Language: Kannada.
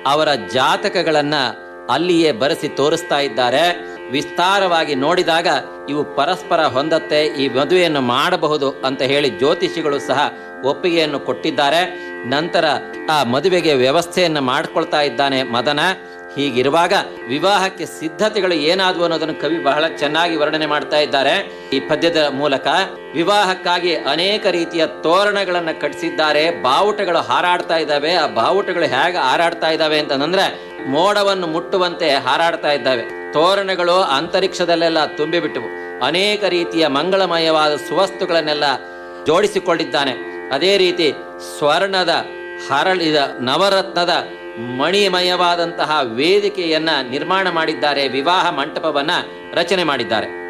ಅವರ ಜಾತಕಗಳನ್ನ ಅಲ್ಲಿಯೇ ಬರೆಸಿ ತೋರಿಸ್ತಾ ಇದ್ದಾರೆ ವಿಸ್ತಾರವಾಗಿ ನೋಡಿದಾಗ ಇವು ಪರಸ್ಪರ ಹೊಂದತ್ತೆ ಈ ಮದುವೆಯನ್ನು ಮಾಡಬಹುದು ಅಂತ ಹೇಳಿ ಜ್ಯೋತಿಷಿಗಳು ಸಹ ಒಪ್ಪಿಗೆಯನ್ನು ಕೊಟ್ಟಿದ್ದಾರೆ ನಂತರ ಆ ಮದುವೆಗೆ ವ್ಯವಸ್ಥೆಯನ್ನು ಮಾಡ್ಕೊಳ್ತಾ ಇದ್ದಾನೆ ಮದನ ಹೀಗಿರುವಾಗ ವಿವಾಹಕ್ಕೆ ಸಿದ್ಧತೆಗಳು ಏನಾದವು ಅನ್ನೋದನ್ನು ಕವಿ ಬಹಳ ಚೆನ್ನಾಗಿ ವರ್ಣನೆ ಮಾಡ್ತಾ ಇದ್ದಾರೆ ಈ ಪದ್ಯದ ಮೂಲಕ ವಿವಾಹಕ್ಕಾಗಿ ಅನೇಕ ರೀತಿಯ ತೋರಣಗಳನ್ನು ಕಟ್ಟಿಸಿದ್ದಾರೆ ಬಾವುಟಗಳು ಹಾರಾಡ್ತಾ ಇದ್ದಾವೆ ಆ ಬಾವುಟಗಳು ಹೇಗೆ ಹಾರಾಡ್ತಾ ಇದ್ದಾವೆ ಅಂತಂದ್ರೆ ಮೋಡವನ್ನು ಮುಟ್ಟುವಂತೆ ಹಾರಾಡ್ತಾ ಇದ್ದಾವೆ ತೋರಣಗಳು ಅಂತರಿಕ್ಷದಲ್ಲೆಲ್ಲ ತುಂಬಿಬಿಟ್ಟವು ಅನೇಕ ರೀತಿಯ ಮಂಗಳಮಯವಾದ ಸುವಸ್ತುಗಳನ್ನೆಲ್ಲ ಜೋಡಿಸಿಕೊಂಡಿದ್ದಾನೆ ಅದೇ ರೀತಿ ಸ್ವರ್ಣದ ಹರಳಿದ ನವರತ್ನದ ಮಣಿಮಯವಾದಂತಹ ವೇದಿಕೆಯನ್ನ ನಿರ್ಮಾಣ ಮಾಡಿದ್ದಾರೆ ವಿವಾಹ ಮಂಟಪವನ್ನ ರಚನೆ ಮಾಡಿದ್ದಾರೆ